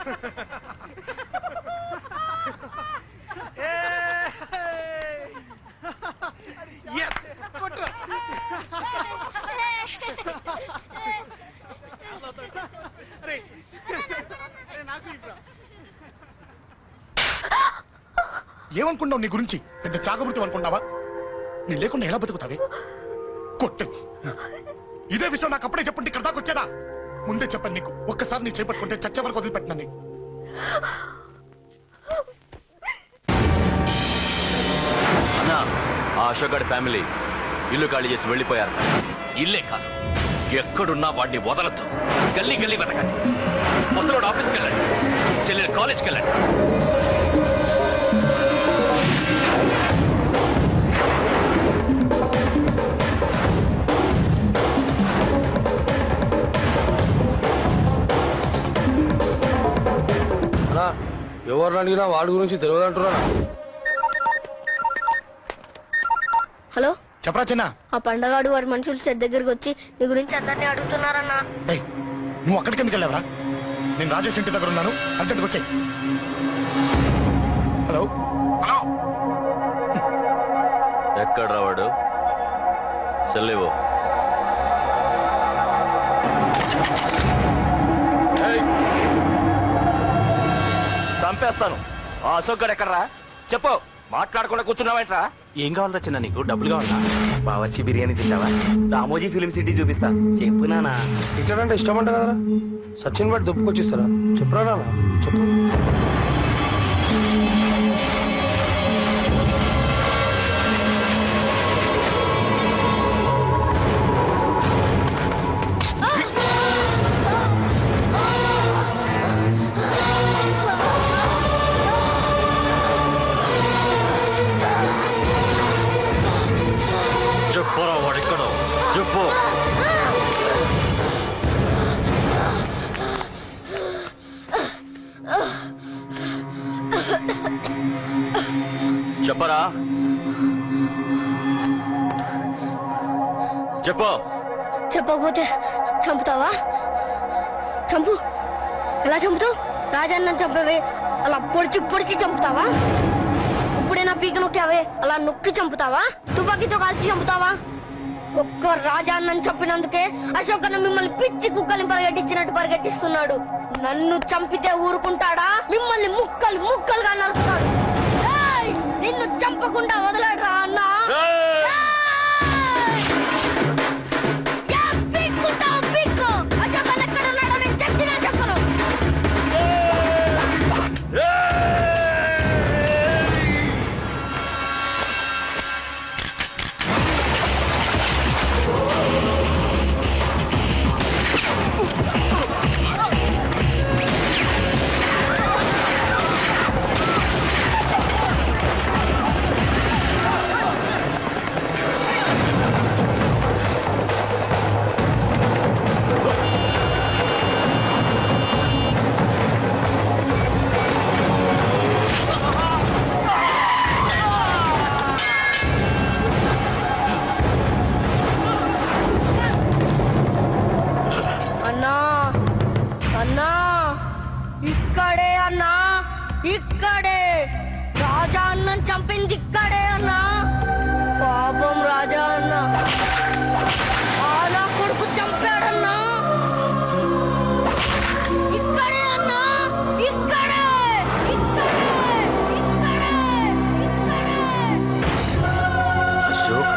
Yes! కొట్రా. అరే, అరే, నాకు ఇవ్వరా. ఏమనుకున్నావు నీ గురించి పెద్ద చాకబృతం అనుకున్నావా నీ లేకుండా ఎలా బతుకుతావే కొట్టు ఇదే విషయం నాకు అప్పుడే చెప్పండి ఇక్కడ దాకా వచ్చేదా ముందే చెప్పండి నీకు ఒక్కసారి నీ చేపట్టుకుంటే చచ్చే వరకు వదిలిపెట్టినా నీకు అన్నా ఆ అశోక్ గారి ఫ్యామిలీ ఇల్లు ఖాళీ చేసి వెళ్ళిపోయారు ఇల్లే కాదు ఎక్కడున్నా వాడిని వదలొద్దు గల్లీ గల్లీ వెతకండి ముసలోడు ఆఫీస్కి వెళ్ళండి చెల్లెలు కాలేజ్కి వెళ్ళండి అన్నా ఎవరిని అడిగినా వాడి గురించి తెలియదు అంటున్నా హలో చెప్పరా చిన్న ఆ పండగాడు వాడి మనుషులు సెట్ దగ్గరికి వచ్చి నీ గురించి అందరినీ అడుగుతున్నారన్నా ఏయ్, నువ్వు అక్కడికి ఎందుకు వెళ్ళావరా నేను రాజేష్ ఇంటి దగ్గర ఉన్నాను అర్జెంట్గా వచ్చాయి హలో హలో ఎక్కడ రావాడు సెల్లేవో చంపేస్తాను ఆ అశోక్ గారు ఎక్కడరా చెప్పు మాట్లాడకుండా కూర్చున్నావేంట్రా ఏం కావాలరా చిన్న నీకు డబ్బులు కావాలా బావచ్చి బిర్యానీ తింటావా రామోజీ ఫిలిం సిటీ చూపిస్తా చెప్పు నానా టికెట్ అంటే ఇష్టం అంట కదరా సచిన్ బట్టి దుప్పుకొచ్చిస్తారా చెప్పురా నాన్న చెప్పు చెప్పురా వాడెక్కడో చెప్పు చెప్పరా చెప్పు చెప్పకపోతే చంపుతావా చంపు ఎలా చంపుతావు రాజాన్నం చంపవే అలా పొడిచి పొడిచి చంపుతావా ఇప్పుడే నా పీక నొక్కావే అలా నొక్కి చంపుతావా తుపాకీతో కాల్చి చంపుతావా ఒక్క రాజాన్నం చంపినందుకే అశోక్ అన్న మిమ్మల్ని పిచ్చి కుక్కల్ని పరిగెట్టించినట్టు పరిగెట్టిస్తున్నాడు నన్ను చంపితే ఊరుకుంటాడా మిమ్మల్ని ముక్కలు ముక్కలుగా నరుకుతాడు ఏయ్! నిన్ను చంపకుండా వదలడరా అన్నా యా, పీక్కుంటావు, పీక్కు. అశోక్ అన్న ఎక్కడ ఉన్నాడో నేను చచ్చినా చెప్పను అన్నా అన్నా ఇక్కడే అన్నా ఇక్కడే రాజా అన్నం చంపింది ఇక్కడే అన్నా పాపం రాజా అన్న ఆ నా కొడుకు చంపాడన్నా ఇక్కడే అన్నా ఇక్కడే ఇక్కడే ఇక్కడే ఇక్కడే అశోక్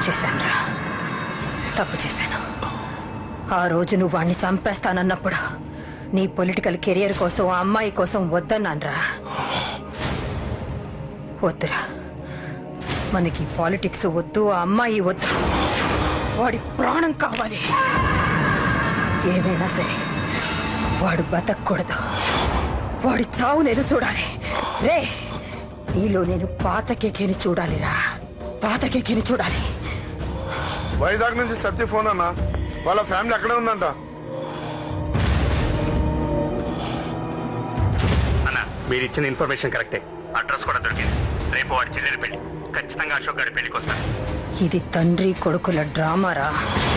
చేశానురా తప్పు చేశాను ఆ రోజు నువ్వు వాణ్ణి చంపేస్తానన్నప్పుడు నీ పొలిటికల్ కెరియర్ కోసం ఆ అమ్మాయి కోసం వద్దన్నానురా వద్దురా మనకి పాలిటిక్స్ వద్దు ఆ అమ్మాయి వద్దు వాడి ప్రాణం కావాలి ఏమైనా సరే వాడు బతకూడదు వాడి చావు నేను చూడాలి రే నీలో నేను పాత కేకేని చూడాలిరా పాత కేకేని చూడాలి వైజాగ్ నుంచి సత్య ఫోన్ అన్న వాళ్ళ ఫ్యామిలీ అక్కడే ఉందంట అన్న మీరు ఇచ్చిన ఇన్ఫర్మేషన్ కరెక్టే అడ్రస్ కూడా దొరికింది రేపు వాడి చెల్లెలి పెళ్లి ఖచ్చితంగా అశోక్ గారి పెళ్లికి వస్తాను ఇది తండ్రి కొడుకుల డ్రామారా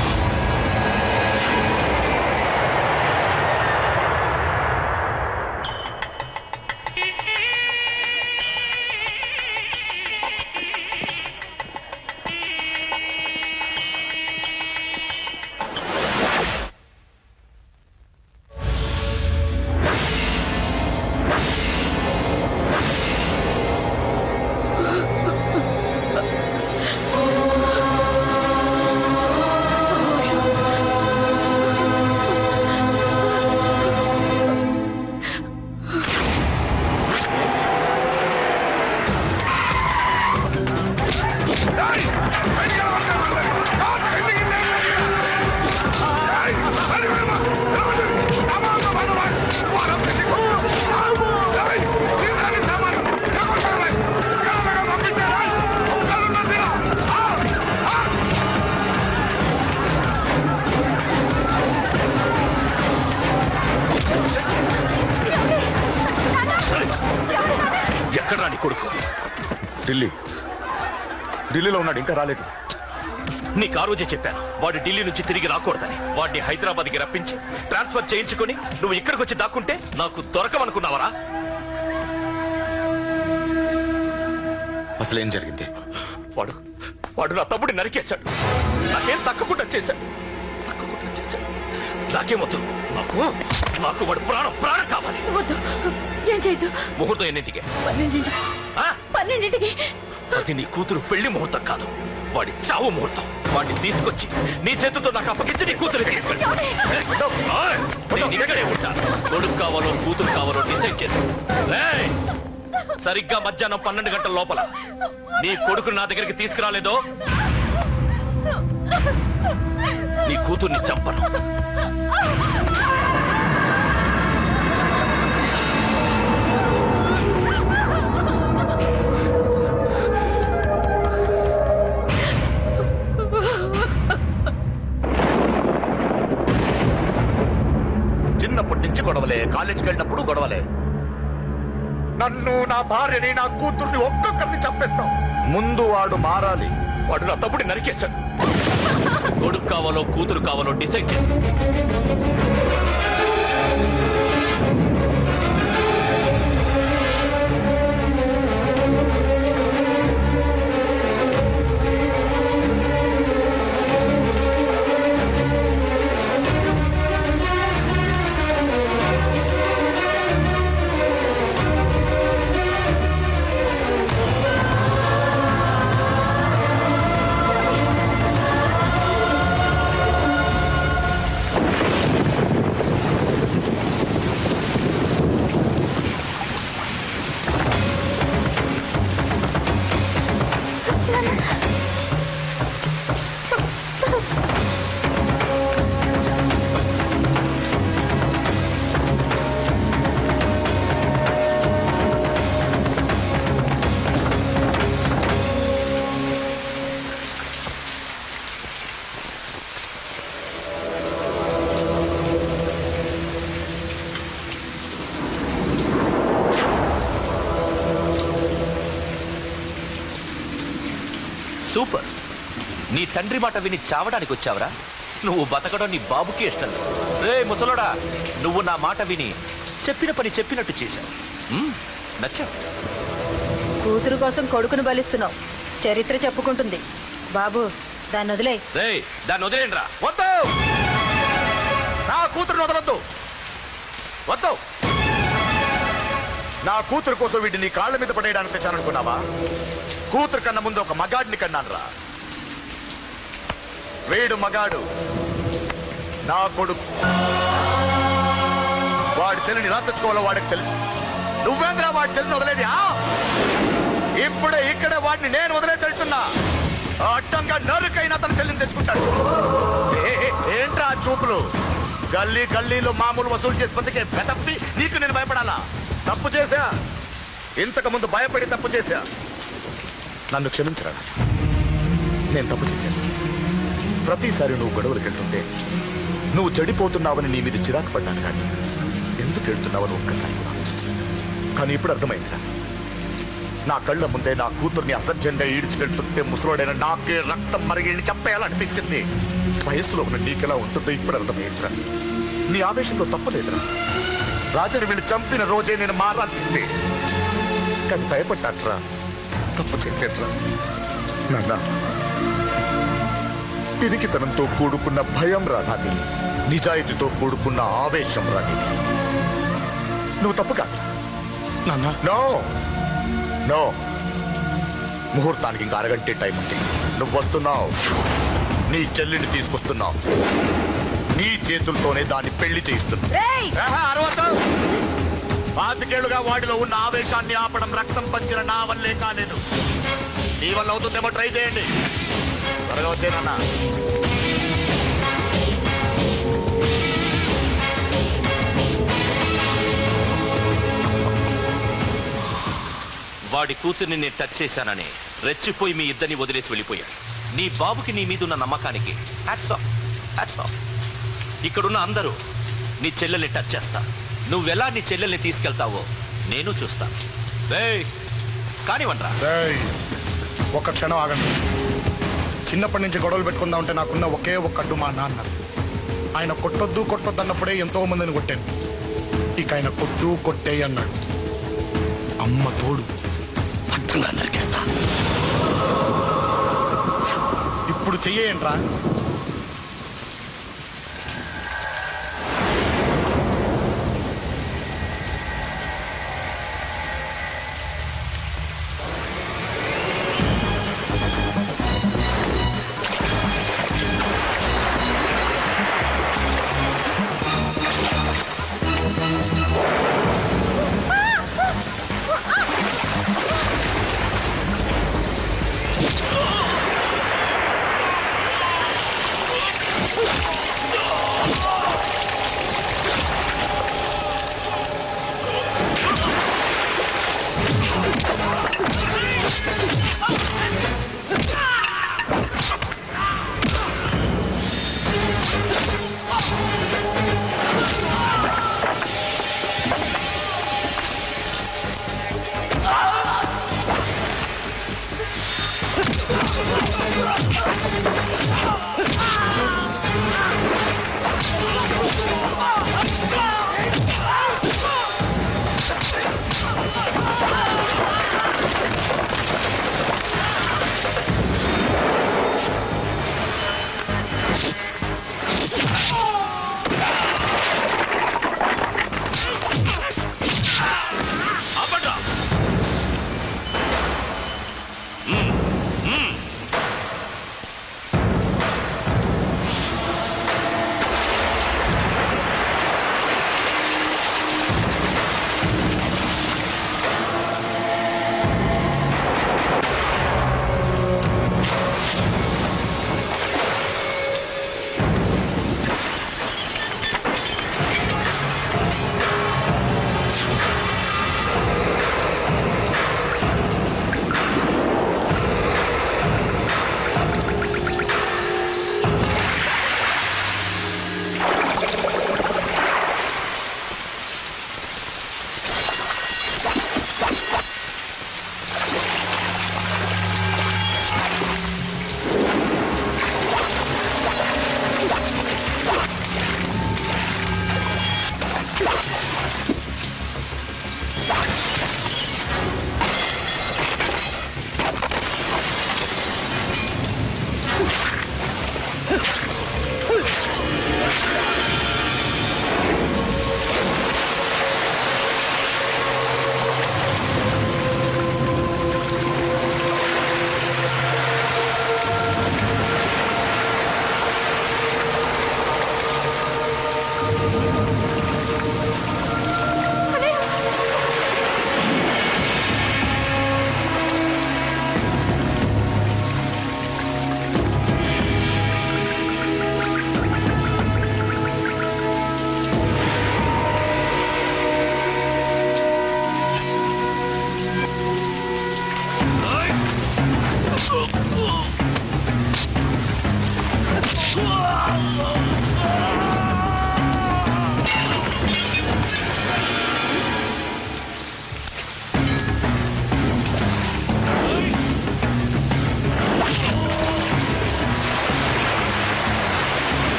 ఎక్కడ రాని కొడుకు ఢిల్లీ ఢిల్లీలో ఉన్నాడు ఇంకా రాలేదు నీకు ఆ రోజే చెప్పాను వాడు ఢిల్లీ నుంచి తిరిగి రాకూడదని వాడిని హైదరాబాద్కి రప్పించి ట్రాన్స్ఫర్ చేయించుకొని నువ్వు ఇక్కడికి వచ్చి దాక్కుంటే నాకు దొరకమనుకున్నావరా అసలు ఏం జరిగింది వాడు వాడు నా తమ్ముడి నరికేశాడు నాకేం తక్కకుండా చేశాడు తక్కకుండా చేశాడు నాకేమొద్దు నాకు నాకు వాడు ప్రాణం ప్రాణం కావాలి వద్దు ఏం చేయొద్దు ముహూర్తం ఎన్నింటికే పన్నెండింటి ఆ? పన్నెండింటికి అది నీ కూతురు పెళ్లి ముహూర్తం కాదు వాడి చావు ముహూర్తం వాడిని తీసుకొచ్చి నీ చేతులతో నాకు అప్పగించి నీ కూతురు తీసుకెళ్ళి ఓయ్! నేను ఇక్కడే ఉంటా కొడుకు కావాలో కూతురు కావాలో డిసైడ్ చేసి ఏయ్! సరిగ్గా మధ్యాహ్నం పన్నెండు గంటల లోపల నీ కొడుకు నా దగ్గరికి తీసుకురాలేదో నీ కూతుర్ని చంపను చిన్నప్పటి నుంచి గొడవలే కాలేజీకి వెళ్ళినప్పుడు గొడవలే నన్ను నా భార్యని నా కూతుర్ని ఒక్కొక్కరిని చంపేస్తాం ముందు వాడు మారాలి వాడు నా తమ్ముడి నరికేశాడు కొడుకు కావాలో కూతురు కావాలో డిసైడ్ చేసి సూపర్ నీ తండ్రి మాట విని చావడానికి వచ్చావరా నువ్వు బతకడం నీ బాబుకి ఇష్టం లేదు. రే ముసలోడా నువ్వు నా మాట విని చెప్పిన పని చెప్పినట్టు చేశావు మ్మ్, నచ్చావు కూతురు కోసం కొడుకును బలిస్తున్నావు చరిత్ర చెప్పుకుంటుంది బాబు దాన్ని వదిలే రే దాన్ని వదిలేండ్రా వద్దు నా కూతురుని వదలొద్దు వద్దు నా కూతురు కోసం వీటిని నీ కాళ్ళ మీద పడేయడానికి తెచ్చాననుకున్నావా కూతురు కన్నా ముందు ఒక మగాడిని కన్నాను రా వీడు మగాడు నా కొడుకు వాడి చెల్లిని ఎలా తెచ్చుకోవాలో వాడికి తెలుసు నువ్వేంద్రా వాడి చెల్లిని వదిలేది ఆ? ఇప్పుడే ఇక్కడే వాడిని నేను వదిలేసి వెళ్తున్నా ఆ అడ్డంగా నరుకైనా తన చెల్లిని తెచ్చుకుంటాడు ఏ, ఏ, ఏంట్రా ఆ చూపులు గల్లీ గల్లీలో మామూలు వసూలు చేసి బతికే బెదప్పి నీకు నేను భయపడాలా తప్పు చేశా ఇంతకు ముందు భయపడి తప్పు చేశా నన్ను క్షమించరా నేను తప్పు చేశాను ప్రతిసారి నువ్వు గొడవలకు వెళ్తుంటే నువ్వు చెడిపోతున్నావని నీ మీద చిరాకు పడ్డాను కానీ ఎందుకు వెళ్తున్నావని ఒక్కసారి కూడా కానీ ఇప్పుడు అర్థమైందిరా నా కళ్ళ ముందే నా కూతుర్ని అసభ్యంగా ఈడ్చుకెళ్తుంటే ముసలోడైన నాకే రక్తం మరిగి చంపేయాలనిపించింది వయస్సులో ఉన్న నీకెలా ఉంటుందో ఇప్పుడు అర్థమైందిరా నీ ఆవేశంలో తప్పలేదురా రాజని వీళ్ళు చంపిన రోజే నేను మారాల్సిందే కానీ భయపడ్డాట్రా తప్పు చేసేట్రా నాన్న పిరికితనంతో కూడుకున్న భయం రానాది నిజాయితీతో కూడుకున్న ఆవేశం రాని నువ్వు తప్పు కాదు నాన్న నో నో ముహూర్తానికి ఇంకా అరగంటే టైం ఉంది నువ్వు వస్తున్నావు నీ చెల్లిని తీసుకొస్తున్నావు నీ చేతులతోనే దాన్ని పెళ్లి చేయిస్తున్నావు రేయ్ ఏహే, అరవద్దు. పాతికేళ్లుగా వాడిలో ఉన్న ఆవేశాన్ని ఆపడం రక్తం పంచిన నా వల్లే కాలేదు నీ వల్ల అవుతుందేమో ట్రై చేయండి త్వరగా వచ్చేనన్నా వాడి కూతుర్ని నేను టచ్ చేశానని రెచ్చిపోయి మీ ఇద్దరిని వదిలేసి వెళ్ళిపోయాడు నీ బాబుకి నీ మీద ఉన్న నమ్మకానికి హ్యాట్స్ ఆఫ్ హ్యాట్స్ ఆఫ్ ఇక్కడున్న అందరూ నీ చెల్లెల్ని టచ్ చేస్తా నువ్వెలా నీ చెల్లెల్ని తీసుకెళ్తావో నేను చూస్తాను ఏయ్, కానివ్వండ్రా రేయ్, ఒక్క క్షణం ఆగండి చిన్నప్పటి నుంచి గొడవలు పెట్టుకుందా ఉంటే నాకున్న ఒకే ఒక్క అడ్డు మా నాన్న ఆయన కొట్టొద్దు కొట్టొద్దు అన్నప్పుడే ఎంతో మందిని కొట్టాను ఇక ఆయన కొట్టు కొట్టే అన్నాడు అమ్మ తోడు అడ్డంగా నరికేస్తా ఇప్పుడు చెయ్యేంట్రా ఆ